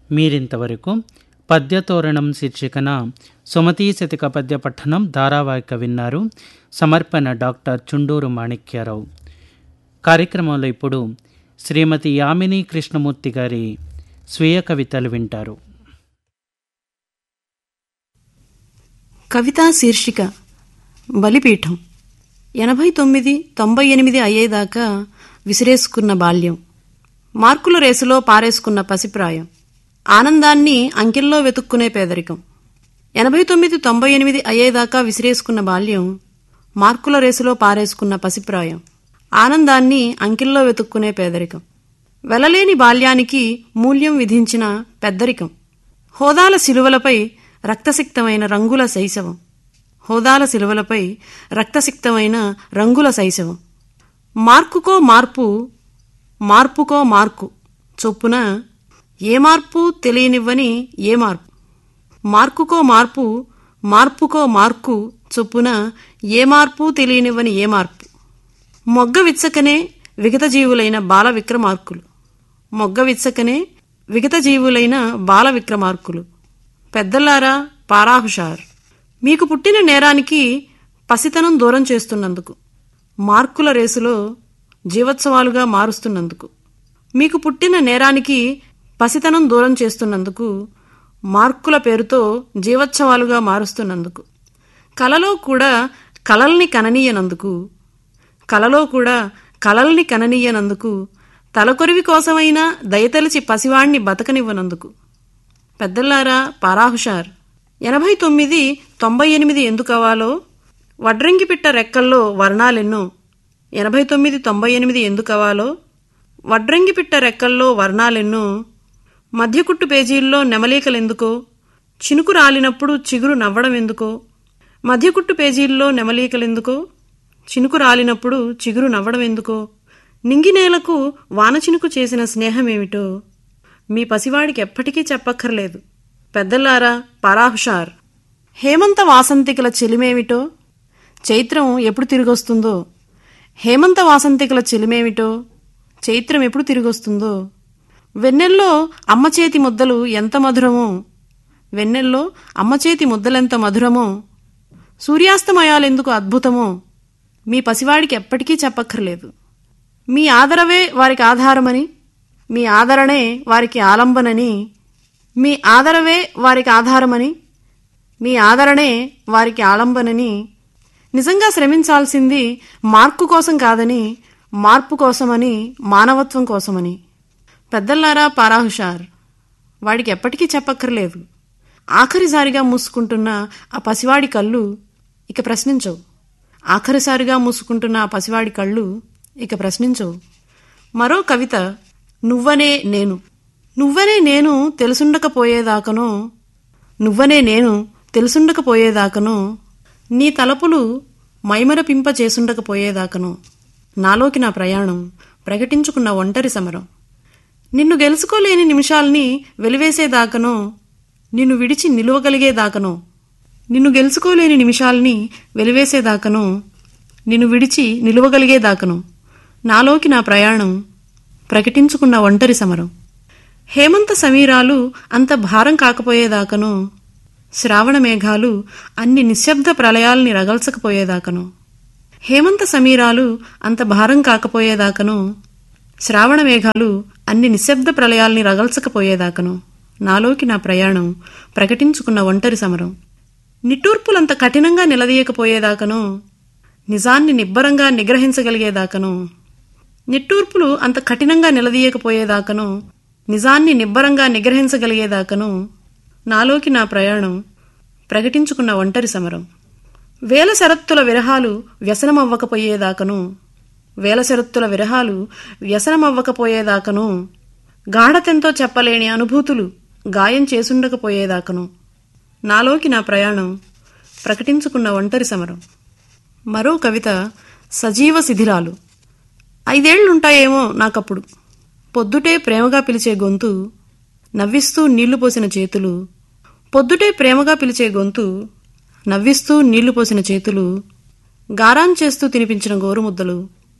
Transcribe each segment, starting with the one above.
మీరింతవరకు పద్యతోరణం శీర్షికన సుమతీ శతిక పద్య పఠనం ధారావాహిక విన్నారు సమర్పణ డాక్టర్ చుండూరు మాణిక్యారావు కార్యక్రమంలో ఇప్పుడు శ్రీమతి యామిని కృష్ణమూర్తి గారి స్వీయ కవితలు వింటారు కవితా శీర్షిక బలిపీఠం ఎనభై తొమ్మిది తొంభై ఎనిమిది అయ్యేదాకా విసిరేసుకున్న బాల్యం మార్కుల రేసులో పారేసుకున్న పసిప్రాయం ఆనందాన్ని అంకెల్లో వెతుక్కునే పేదరికం ఎనభై తొమ్మిది తొంభై ఎనిమిది అయ్యేదాకా విసిరేసుకున్న బాల్యం మార్కుల రేసులో పారేసుకున్న పసిప్రాయం ఆనందాన్ని అంకెల్లో వెతుక్కునే పేదరికం వెలలేని బాల్యానికి మూల్యం విధించిన పెద్దరికం హోదాల శిలువలపై రక్తసిక్తమైన రంగుల శైశవం హోదాల శిలువలపై రక్తసిక్తమైన రంగుల శైశవం మార్కుకో మార్పు మార్పుకో మార్కు చొప్పున ఏ మార్పు తెలియనివ్వని ఏ మార్పు మార్కుకో మార్పు మార్పుకో మార్కు చొప్పున ఏ మార్పు తెలియనివ్వని ఏ మార్పు మొగ్గ విచ్చకనే విగత జీవులైన బాల విక్రమార్కులు మొగ్గ విచ్చకనే విగత జీవులైన బాల విక్రమార్కులు పెద్దలారా పారాహుషార్ మీకు పుట్టిన నేరానికి పసితనం దూరం చేస్తున్నందుకు మార్కుల రేసులో జీవోత్సవాలుగా మారుస్తున్నందుకు మీకు పుట్టిన నేరానికి పసితనం దూరం చేస్తున్నందుకు మార్కుల పేరుతో జీవోత్సవాలుగా మారుస్తున్నందుకు కలలో కూడా కలల్ని కననీయనందుకు కలలో కూడా కలల్ని కననీయనందుకు తలకొరివి కోసమైనా దయతలిచి పసివాణ్ణి బతకనివ్వనందుకు పెద్దల్లారా పారాహుషార్ ఎనభై తొమ్మిది తొంభై ఎనిమిది ఎందుకవాలో వడ్రంగి పిట్ట రెక్కల్లో వర్ణాలెన్నో ఎనభై తొమ్మిది తొంభై ఎనిమిది ఎందుకవాలో వడ్రంగి పిట్ట రెక్కల్లో వర్ణాలెన్నో మధ్యకుట్టు పేజీల్లో నెమలీకలెందుకో చినుకు రాలినప్పుడు చిగురు నవ్వడం ఎందుకో మధ్యకుట్టు పేజీల్లో నెమలీకలెందుకో చినుకు రాలినప్పుడు చిగురు నవ్వడం ఎందుకో నింగినేలకు వాన చినుకు చేసిన స్నేహమేమిటో మీ పసివాడికి ఎప్పటికీ చెప్పక్కర్లేదు పెద్దలారా పరాహుషార్ హేమంత వాసంతికల చెలిమేమిటో చైత్రం ఎప్పుడు తిరిగొస్తుందో హేమంత వాసంతికల చెలిమేమిటో చైత్రం ఎప్పుడు తిరిగొస్తుందో వెన్నెల్లో అమ్మ చేతి ముద్దలు ఎంత మధురమో వెన్నెల్లో అమ్మ చేతి ముద్దలెంత మధురమో సూర్యాస్తమయాలెందుకు అద్భుతమో మీ పసివాడికి ఎప్పటికీ చెప్పక్కర్లేదు మీ ఆదరవే వారికి ఆధారమని మీ ఆదరణే వారికి ఆలంబనని మీ ఆదరవే వారికి ఆధారమని మీ ఆదరణే వారికి ఆలంబనని నిజంగా శ్రమించాల్సింది మార్కు కోసం కాదని మార్పు కోసమని మానవత్వం కోసమని పెద్దల్లారా పారాహుషార్ వాడికి ఎప్పటికీ చెప్పక్కర్లేదు ఆఖరిసారిగా మూసుకుంటున్న ఆ పసివాడి కళ్ళు ఇక ప్రశ్నించవు ఆఖరిసారిగా మూసుకుంటున్న ఆ పసివాడి కళ్ళు ఇక ప్రశ్నించవు మరో కవిత నువ్వనే నేను నువ్వనే నేను తెలుసుండకపోయేదాకనో నువ్వనే నేను తెలుసుండకపోయేదాకనో నీ తలపులు మైమరపింప చేసుండకపోయేదాకనో నాలోకి నా ప్రయాణం ప్రకటించుకున్న ఒంటరి సమరం నిన్ను గెలుచుకోలేని నిమిషాల్ని వెలివేసేదాకనో నిన్ను విడిచి నిలువగలిగేదాకనో నిన్ను గెలుచుకోలేని నిమిషాల్ని వెలివేసేదాకనో నిన్ను విడిచి నిలువగలిగేదాకనో నాలోకి నా ప్రయాణం ప్రకటించుకున్న ఒంటరి సమరం హేమంత సమీరాలు అంత భారం కాకపోయేదాకనో శ్రావణ మేఘాలు అన్ని నిశ్శబ్ద ప్రళయాల్ని రగల్చకపోయేదాకనో హేమంత సమీరాలు అంత భారం కాకపోయేదాకనో శ్రావణ మేఘాలు అన్ని నిశ్శబ్ద ప్రళయాల్ని రగల్చకపోయేదాకనో నాలోకి నా ప్రయాణం ప్రకటించుకున్న ఒంటరి సమరం నిట్టూర్పులంత కఠినంగా నిలదీయకపోయేదాకనో నిజాన్ని నిబ్బరంగా నిగ్రహించగలిగేదాకనో నిట్టూర్పులు అంత కఠినంగా నిలదీయకపోయేదాకనో నిజాన్ని నిబ్బరంగా నిగ్రహించగలిగేదాకనో నాలోకి నా ప్రయాణం ప్రకటించుకున్న ఒంటరి సమరం వేల శరత్తుల విరహాలు వ్యసనమవ్వకపోయేదాకనో వేల శరత్తుల విరహాలు వ్యసనమవ్వకపోయేదాకనో గాఢతెంతో చెప్పలేని అనుభూతులు గాయం చేసుండకపోయేదాకనో నాలోకి నా ప్రయాణం ప్రకటించుకున్న ఒంటరి సమరం మరో కవిత సజీవ శిథిరాలు ఐదేళ్లుంటాయేమో నాకప్పుడు పొద్దుటే ప్రేమగా పిలిచే గొంతు నవ్విస్తూ నీళ్లు పోసిన చేతులు పొద్దుటే ప్రేమగా పిలిచే గొంతు నవ్విస్తూ నీళ్లు పోసిన చేతులు గారాం చేస్తూ తినిపించిన గోరుముద్దలు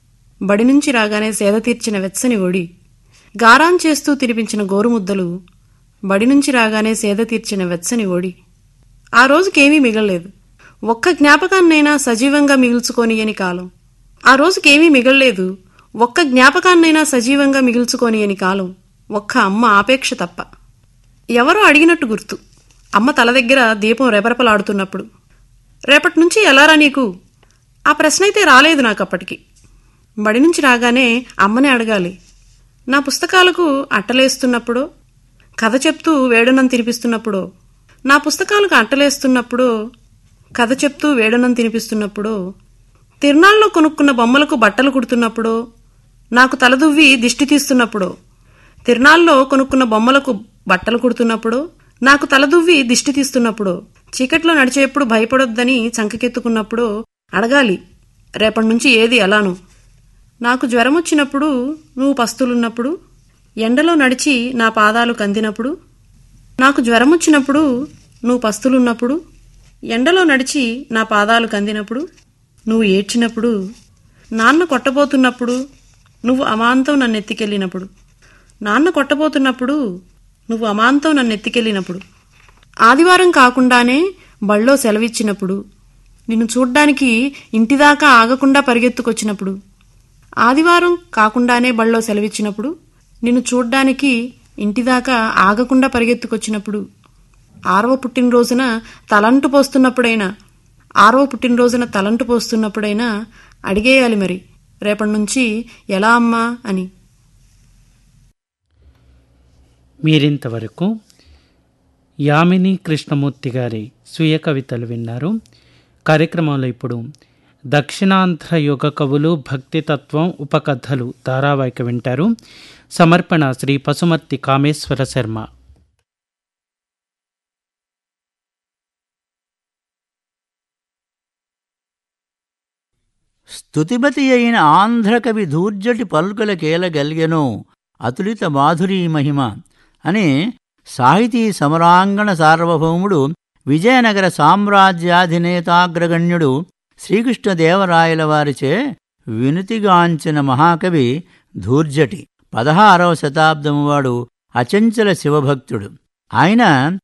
బడి నుంచి రాగానే సేద తీర్చిన వెచ్చని ఒడి గారాం చేస్తూ తినిపించిన గోరుముద్దలు బడి నుంచి రాగానే సేద తీర్చిన వెచ్చని ఓడి ఆ రోజుకేమీ మిగల్లేదు ఒక్క జ్ఞాపకాన్నైనా సజీవంగా మిగుల్చుకోనియని కాలం ఆ రోజుకేమీ మిగల్లేదు ఒక్క జ్ఞాపకాన్నైనా సజీవంగా మిగుల్చుకోనియని కాలం ఒక్క అమ్మ ఆపేక్ష తప్ప ఎవరో అడిగినట్టు గుర్తు అమ్మ తల దగ్గర దీపం రెపరెపలాడుతున్నప్పుడు రేపటి నుంచి ఎలారా నీకు ఆ ప్రశ్న అయితే రాలేదు నాకు అప్పటికి బడి నుంచి రాగానే అమ్మనే అడగాలి నా పుస్తకాలకు అట్టలేస్తున్నప్పుడో కథ చెప్తూ వేడనం తినిపిస్తున్నప్పుడో నా పుస్తకాలకు అట్టలేస్తున్నప్పుడో కథ చెప్తూ వేడనం తినిపిస్తున్నప్పుడో తిరునాళ్ళలో కొనుక్కున్న బొమ్మలకు బట్టలు కుడుతున్నప్పుడో నాకు తలదువ్వి దిష్టి తీస్తున్నప్పుడో తిరునాళ్ళలో కొనుక్కున్న బొమ్మలకు బట్టలు కుడుతున్నప్పుడు నాకు తలదువ్వి దిష్టి తీస్తున్నప్పుడు చీకట్లో నడిచేప్పుడు భయపడొద్దని చంకకెత్తుకున్నప్పుడు అడగాలి రేపటి నుంచి ఏది ఎలాను నాకు జ్వరం వచ్చినప్పుడు నువ్వు పస్తులున్నప్పుడు ఎండలో నడిచి నా పాదాలు కందినప్పుడు నాకు జ్వరం వచ్చినప్పుడు నువ్వు పస్తులున్నప్పుడు ఎండలో నడిచి నా పాదాలు కందినప్పుడు నువ్వు ఏడ్చినప్పుడు నాన్న కొట్టబోతున్నప్పుడు నువ్వు అమాంతం నన్ను ఎత్తికెళ్ళినప్పుడు నాన్న కొట్టబోతున్నప్పుడు నువ్వు అమాంతం నన్ను ఎత్తికెళ్ళినప్పుడు ఆదివారం కాకుండానే బళ్ళో సెలవిచ్చినప్పుడు నిన్ను చూడ్డానికి ఇంటిదాకా ఆగకుండా పరిగెత్తుకొచ్చినప్పుడు ఆదివారం కాకుండానే బళ్ళో సెలవిచ్చినప్పుడు నిన్ను చూడ్డానికి ఇంటిదాకా ఆగకుండా పరిగెత్తుకొచ్చినప్పుడు ఆరవ పుట్టినరోజున తలంటు పోస్తున్నప్పుడైనా ఆరవ పుట్టినరోజున తలంటు పోస్తున్నప్పుడైనా అడిగేయాలి మరి రేపటి నుంచి ఎలా అమ్మా అని మీరింతవరకు యామిని కృష్ణమూర్తి గారి స్వీయ కవితలు విన్నారు కార్యక్రమంలో ఇప్పుడు దక్షిణాంధ్ర యుగ కవులు భక్తితత్వం ఉపకథలు ధారావాహిక వింటారు సమర్పణ శ్రీ పసుమర్తి కామేశ్వర శర్మ స్తుతిమతి అయిన ఆంధ్రకవి ధూర్జటి పలుకల కేలగలిగెను అతులిత మాధురీ మహిమ అని సాహితీ సమరాంగణ సార్వభౌముడు విజయనగర సామ్రాజ్యాధినేతాగ్రగణ్యుడు శ్రీకృష్ణదేవరాయల వారిచే వినుతిగాంచిన మహాకవి ధూర్జటి పదహారవ శతాబ్దము వాడు అచంచల శివభక్తుడు ఆయన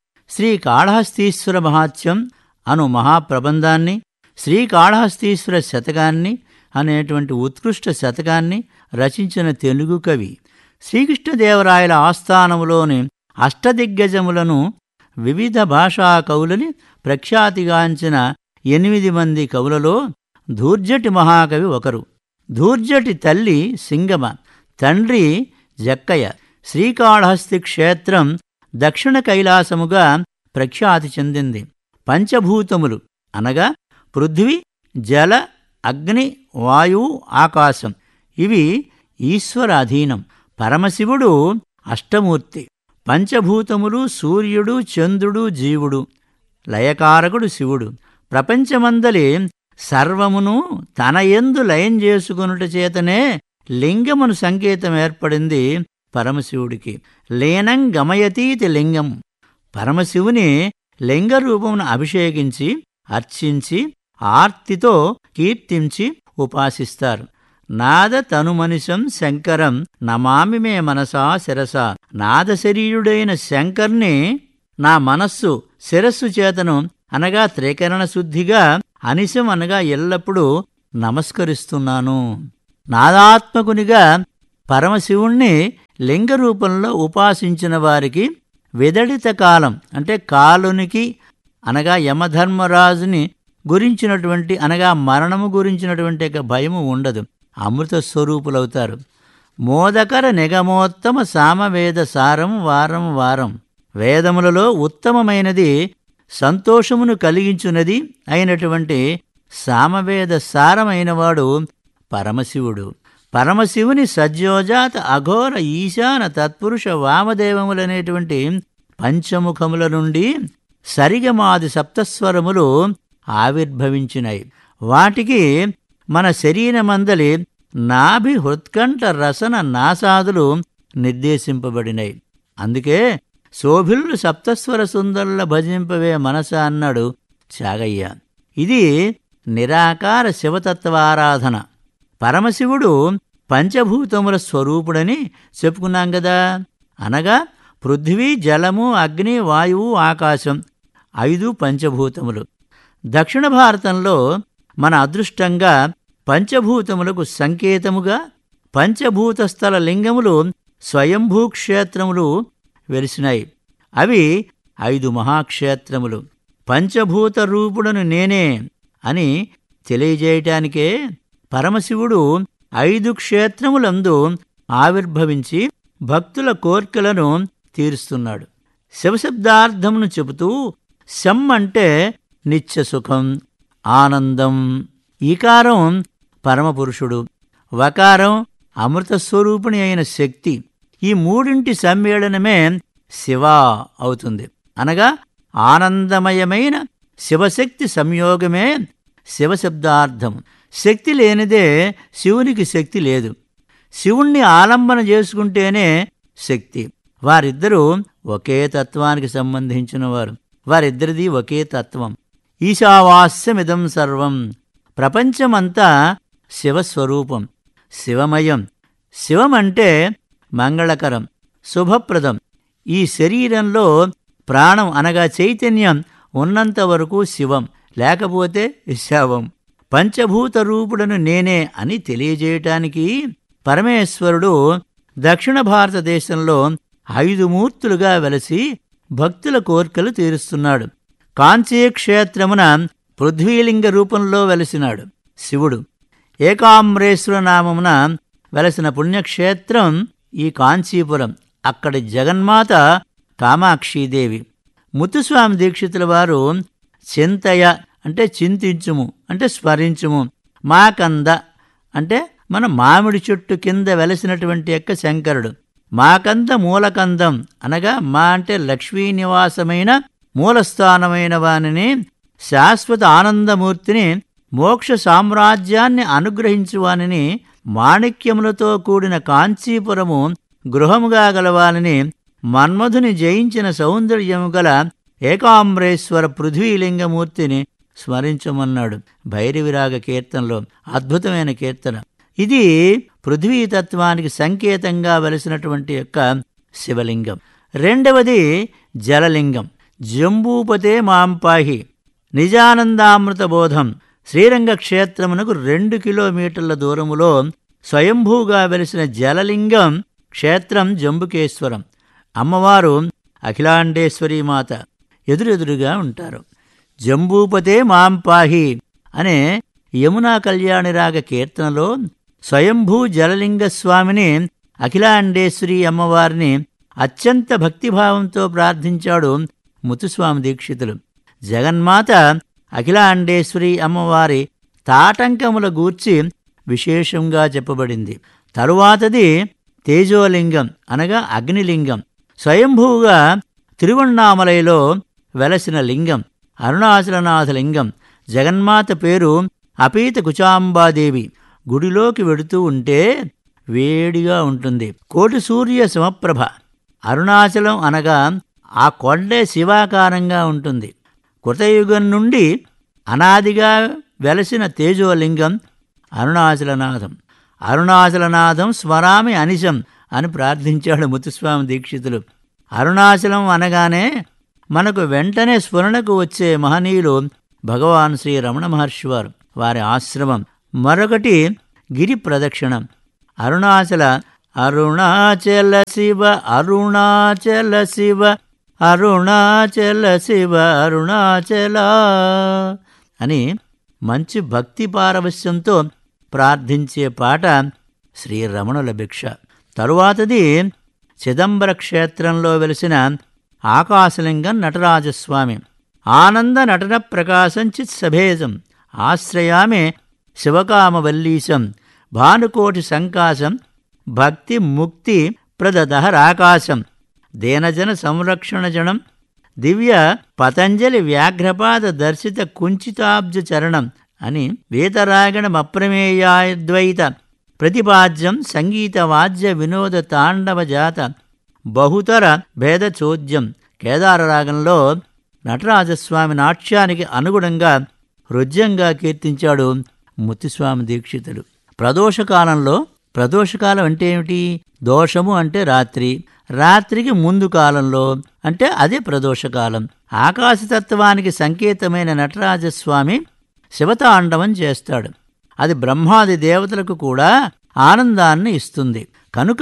శ్రీకాళహస్తీశ్వర మహాత్యం అను మహాప్రబంధాన్ని శ్రీకాళహస్తీశ్వర శతకాన్ని అనేటువంటి ఉత్కృష్ట శతకాన్ని రచించిన తెలుగు కవి శ్రీకృష్ణదేవరాయల ఆస్థానములోని అష్టదిగ్గజములను వివిధ భాషా కవులని ప్రఖ్యాతిగాంచిన ఎనిమిది మంది కవులలో ధూర్జటి మహాకవి ఒకరు ధూర్జటి తల్లి సింగమ తండ్రి జక్కయ్య శ్రీకాళహస్తి క్షేత్రం దక్షిణ కైలాసముగా ప్రఖ్యాతి చెందింది పంచభూతములు అనగా పృథ్వీ జల అగ్ని వాయువు ఆకాశం ఇవి ఈశ్వర అధీనం పరమశివుడు అష్టమూర్తి పంచభూతములు సూర్యుడు చంద్రుడు జీవుడు లయకారకుడు శివుడు ప్రపంచమందలి సర్వమును తన యందు లయం చేసుకొనుట చేతనే లింగమును సంకేతం ఏర్పడింది పరమశివుడికి లీనం గమయతీతి లింగం పరమశివుని లింగ రూపమును అభిషేకించి అర్చించి ఆర్తితో కీర్తించి ఉపాసిస్తారు నాద తనుమనిషం శంకరం నమామి మే మనసా శిరస నాద శరీరుడైన శంకర్ని నా మనస్సు శిరస్సు చేతను అనగా త్రికరణ శుద్ధిగా అనిశం అనగా ఎల్లప్పుడూ నమస్కరిస్తున్నాను నాదాత్మకునిగా పరమశివుణ్ణి లింగ రూపంలో ఉపాసించిన వారికి విదడిత కాలం అంటే కాలునికి అనగా యమధర్మరాజుని గురించినటువంటి అనగా మరణము గురించినటువంటి ఒక భయము ఉండదు అమృత స్వరూపులవుతారు మోదకర నిగమోత్తమ సామవేద సారం వారం వారం వేదములలో ఉత్తమమైనది సంతోషమును కలిగించున్నది అయినటువంటి సామవేద సారమైనవాడు పరమశివుడు పరమశివుని సజ్జోజాత అఘోర ఈశాన తత్పురుష వామదేవములనేటువంటి పంచముఖముల నుండి సరిగమాది సప్తస్వరములు ఆవిర్భవించినాయి వాటికి మన శరీరమందలి నాభి హృత్కంఠ రసన నాసాదులు నిర్దేశింపబడినాయి అందుకే శోభిల్లు సప్తస్వర సుందరుల భజింపవే మనస అన్నాడు చాగయ్య ఇది నిరాకార శివతత్వారాధన పరమశివుడు పంచభూతముల స్వరూపుడని చెప్పుకున్నాం కదా అనగా పృథ్వీ జలము అగ్ని వాయువు ఆకాశం ఐదు పంచభూతములు దక్షిణ భారతంలో మన అదృష్టంగా పంచభూతములకు సంకేతముగా పంచభూత స్థల లింగములు స్వయంభూ క్షేత్రములు వెలిసినాయి అవి ఐదు మహాక్షేత్రములు పంచభూత రూపుడను నేనే అని తెలియజేయటానికే పరమశివుడు ఐదు క్షేత్రములందు ఆవిర్భవించి భక్తుల కోర్కెలను తీరుస్తున్నాడు శివశబ్దార్థమును చెబుతూ శం అంటే నిత్య సుఖం ఆనందం ఈకారం పరమపురుషుడు వకారం అమృత స్వరూపిణి అయిన శక్తి ఈ మూడింటి సమ్మేళనమే శివ అవుతుంది అనగా ఆనందమయమైన శివశక్తి సంయోగమే శివశబ్దార్థం శక్తి లేనిదే శివునికి శక్తి లేదు శివుణ్ణి ఆలంబన చేసుకుంటేనే శక్తి వారిద్దరూ ఒకే తత్వానికి సంబంధించిన వారు వారిద్దరిది ఒకే తత్వం ఈశావాస్యమిదం సర్వం ప్రపంచమంతా శివస్వరూపం శివమయం శివమంటే మంగళకరం శుభప్రదం ఈ శరీరంలో ప్రాణం అనగా చైతన్యం ఉన్నంత వరకు శివం లేకపోతే శవం పంచభూత రూపుడను నేనే అని తెలియజేయటానికి పరమేశ్వరుడు దక్షిణ భారతదేశంలో ఐదు మూర్తులుగా వెలసి భక్తుల కోర్కెలు తీరుస్తున్నాడు కాంచీ క్షేత్రమున పృథ్వీలింగ రూపంలో వెలసినాడు శివుడు ఏకామ్రేశ్వర నామమున వెలసిన పుణ్యక్షేత్రం ఈ కాంచీపురం అక్కడి జగన్మాత కామాక్షీదేవి ముత్తుస్వామి దీక్షితుల వారు చింతయ అంటే చింతించుము అంటే స్మరించుము మాకంద అంటే మన మామిడి చెట్టు కింద వెలసినటువంటి యొక్క శంకరుడు మాకంద మూలకందం అనగా మా అంటే లక్ష్మీ నివాసమైన మూలస్థానమైన వానిని శాశ్వత ఆనందమూర్తిని మోక్ష సామ్రాజ్యాన్ని అనుగ్రహించువానిని మాణిక్యములతో కూడిన కాంచీపురము గృహముగా గలవాలని మన్మధుని జయించిన సౌందర్యము గల ఏకామ్రేశ్వర పృథ్వీలింగమూర్తిని స్మరించమన్నాడు భైరవిరాగ కీర్తనలో అద్భుతమైన కీర్తన ఇది పృథ్వీతత్వానికి సంకేతంగా వెలసినటువంటి యొక్క శివలింగం రెండవది జలలింగం జంబూపతే మాంపాహి నిజానందామృత బోధం శ్రీరంగ క్షేత్రమునకు రెండు కిలోమీటర్ల దూరములో స్వయంభూగా వెలిసిన జలలింగం క్షేత్రం జంబుకేశ్వరం అమ్మవారు అఖిలాండేశ్వరీ మాత ఎదురెదురుగా ఉంటారు జంబూపతే మాంపాహి అనే యమునా కళ్యాణిరాగ కీర్తనలో స్వయంభూ జలలింగ స్వామిని అఖిలాండేశ్వరి అమ్మవారిని అత్యంత భక్తిభావంతో ప్రార్థించాడు ముత్తుస్వామి దీక్షితులు జగన్మాత అఖిలాండేశ్వరి అమ్మవారి తాటంకముల గూర్చి విశేషంగా చెప్పబడింది తరువాతది తేజోలింగం అనగా అగ్నిలింగం స్వయంభూగా తిరువణ్ణామలైలో వెలసిన లింగం అరుణాచలనాథ లింగం జగన్మాత పేరు అపీత కుచాంబాదేవి గుడిలోకి వెడుతూ ఉంటే వేడిగా ఉంటుంది కోటి సూర్య సమప్రభ అరుణాచలం అనగా ఆ కొండే శివాకారంగా ఉంటుంది కృతయుగం నుండి అనాదిగా వెలసిన తేజోలింగం అరుణాచలనాథం అరుణాచలనాథం స్మరామి అనిశం అని ప్రార్థించాడు ముత్తుస్వామి దీక్షితులు అరుణాచలం అనగానే మనకు వెంటనే స్ఫురణకు వచ్చే మహనీయులు భగవాన్ శ్రీ రమణ మహర్షి వారు వారి ఆశ్రమం మరొకటి గిరి ప్రదక్షిణం అరుణాచల అరుణాచల శివ అరుణాచల శివ అరుణాచల శివ అరుణాచల అని మంచి భక్తి పారవశ్యంతో ప్రార్థించే పాట శ్రీరమణుల భిక్ష తరువాతది చిదంబర క్షేత్రంలో వెలిసిన ఆకాశలింగం నటరాజస్వామి ఆనంద నటన ప్రకాశం చిత్ సభేజం ఆశ్రయామే శివకామవల్లీశం భానుకోటి సంకాశం భక్తి ముక్తి ప్రదదహరాకాశం దీనజన సంరక్షణ జనం దివ్య పతంజలి వ్యాఘ్రపాద దర్శిత కుంచితాబ్జ చరణం అని వీతరాగణమప్రమేయాద్వైత ప్రతిపాద్యం సంగీత వాద్య వినోద తాండవ జాత బహుతర భేద చోద్యం కేదారరాగంలో నటరాజస్వామి నాట్యానికి అనుగుణంగా హృద్యంగా కీర్తించాడు ముత్తుస్వామి దీక్షితులు ప్రదోషకాలంలో ప్రదోషకాలం అంటే ఏమిటి దోషము అంటే రాత్రి రాత్రికి ముందు కాలంలో అంటే అదే ప్రదోషకాలం ఆకాశతత్వానికి సంకేతమైన నటరాజస్వామి శివతాండవం చేస్తాడు అది బ్రహ్మాది దేవతలకు కూడా ఆనందాన్ని ఇస్తుంది కనుక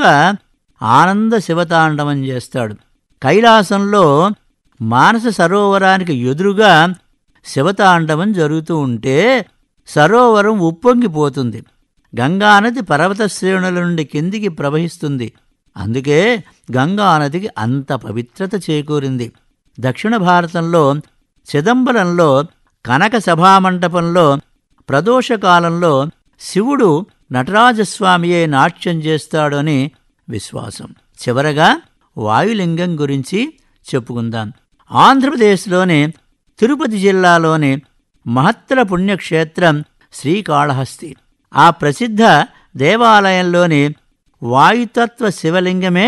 ఆనంద శివతాండవం చేస్తాడు కైలాసంలో మానస సరోవరానికి ఎదురుగా శివతాండవం జరుగుతూ ఉంటే సరోవరం ఉప్పొంగిపోతుంది గంగానది పర్వత శ్రేణుల నుండి కిందికి ప్రవహిస్తుంది అందుకే గంగానదికి అంత పవిత్రత చేకూరింది దక్షిణ భారతంలో చిదంబరంలో కనక సభామంటపంలో ప్రదోషకాలంలో శివుడు నటరాజస్వామియే నాట్యం చేస్తాడు అని విశ్వాసం చివరగా వాయులింగం గురించి చెప్పుకుందాం ఆంధ్రప్రదేశ్లోని తిరుపతి జిల్లాలోని మహత్తర పుణ్యక్షేత్రం శ్రీకాళహస్తి ఆ ప్రసిద్ధ దేవాలయంలోని వాయుతత్వ శివలింగమే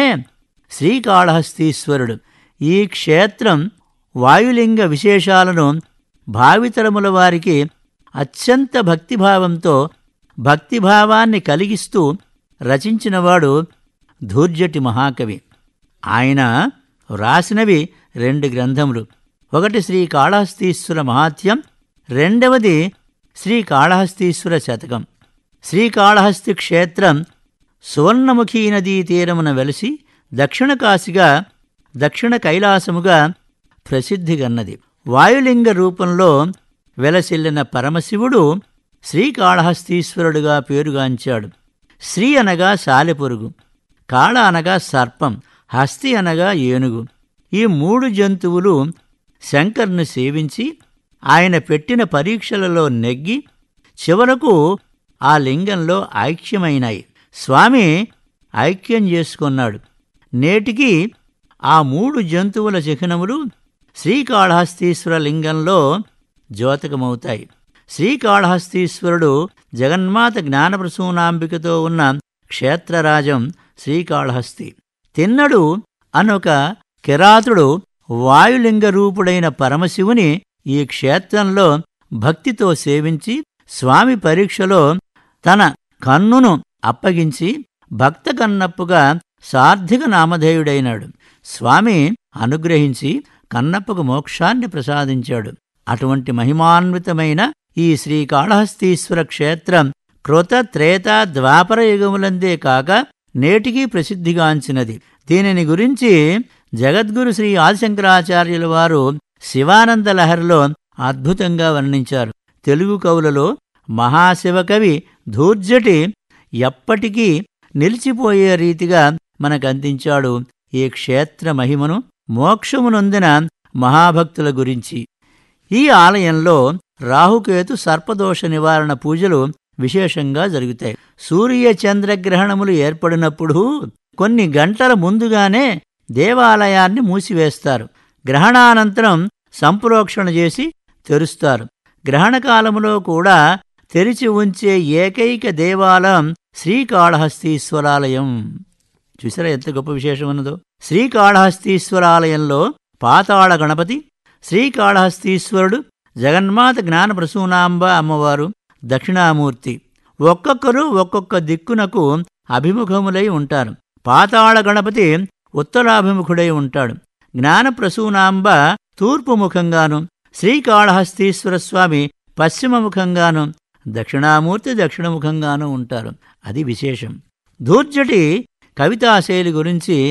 శ్రీకాళహస్తీశ్వరుడు ఈ క్షేత్రం వాయులింగ విశేషాలను భావితరముల వారికి అత్యంత భక్తిభావంతో భక్తిభావాన్ని కలిగిస్తూ రచించినవాడు ధూర్జటి మహాకవి ఆయన వ్రాసినవి రెండు గ్రంథములు ఒకటి శ్రీ కాళహస్తీశ్వర మహాత్యం రెండవది శ్రీ కాళహస్తీశ్వర శతకం శ్రీకాళహస్తి క్షేత్రం సువర్ణముఖీ నదీ తీరమున వెలిసి దక్షిణ కాశిగా దక్షిణ కైలాసముగా ప్రసిద్ధిగన్నది వాయులింగ రూపంలో వెలసిల్లిన పరమశివుడు శ్రీకాళహస్తీశ్వరుడుగా పేరుగాంచాడు శ్రీ అనగా సాలెపురుగు కాళ అనగా సర్పం హస్తి అనగా ఏనుగు ఈ మూడు జంతువులు శంకర్ను సేవించి ఆయన పెట్టిన పరీక్షలలో నెగ్గి చివరకు ఆ లింగంలో ఐక్యమైనాయి స్వామి ఐక్యం చేసుకున్నాడు నేటికి ఆ మూడు జంతువుల చిహ్నములు శ్రీకాళహస్తీశ్వర లింగంలో ద్యోతకమవుతాయి శ్రీకాళహస్తీశ్వరుడు జగన్మాత జ్ఞానప్రసూనాంబికతో ఉన్న క్షేత్రరాజం శ్రీకాళహస్తి తిన్నడు అనొక కిరాతుడు వాయులింగ రూపుడైన పరమశివుని ఈ క్షేత్రంలో భక్తితో సేవించి స్వామి పరీక్షలో తన కన్నును అప్పగించి భక్త కన్నప్పుగా సార్థిక నామధేయుడైనాడు స్వామి అనుగ్రహించి కన్నప్పకు మోక్షాన్ని ప్రసాదించాడు అటువంటి మహిమాన్వితమైన ఈ శ్రీకాళహస్తీశ్వర క్షేత్రం కృత త్రేత ద్వాపర యుగములందే కాక నేటికీ ప్రసిద్ధిగాంచినది దీనిని గురించి జగద్గురు శ్రీ ఆదిశంకరాచార్యుల వారు శివానంద లహరిలో అద్భుతంగా వర్ణించారు తెలుగు కవులలో మహాశివకవి ధూర్జటి ఎప్పటికీ నిలిచిపోయే రీతిగా మనకందించాడు ఈ క్షేత్ర మహిమను మోక్షమునొందిన మహాభక్తుల గురించి ఈ ఆలయంలో రాహుకేతు సర్పదోష నివారణ పూజలు విశేషంగా జరుగుతాయి సూర్య చంద్రగ్రహణములు ఏర్పడినప్పుడు కొన్ని గంటల ముందుగానే దేవాలయాన్ని మూసివేస్తారు గ్రహణానంతరం సంప్రోక్షణ చేసి తెరుస్తారు గ్రహణకాలములో కూడా తెరిచి ఉంచే ఏకైక దేవాలయం శ్రీకాళహస్తీశ్వరాలయం చూసారా ఎంత గొప్ప విశేషం ఉన్నదో శ్రీకాళహస్తీశ్వరాలయంలో పాతాళ గణపతి శ్రీకాళహస్తీశ్వరుడు జగన్మాత జ్ఞాన ప్రసూనాంబ అమ్మవారు దక్షిణామూర్తి ఒక్కొక్కరు ఒక్కొక్క దిక్కునకు అభిముఖములై ఉంటారు పాతాళ గణపతి ఉత్తరాభిముఖుడై ఉంటాడు జ్ఞాన ప్రసూనాంబ తూర్పు ముఖంగాను శ్రీకాళహస్తీశ్వర స్వామి పశ్చిమముఖంగాను దక్షిణామూర్తి దక్షిణముఖంగాను ఉంటారు అది విశేషం ధూర్జటి కవితాశైలి గురించి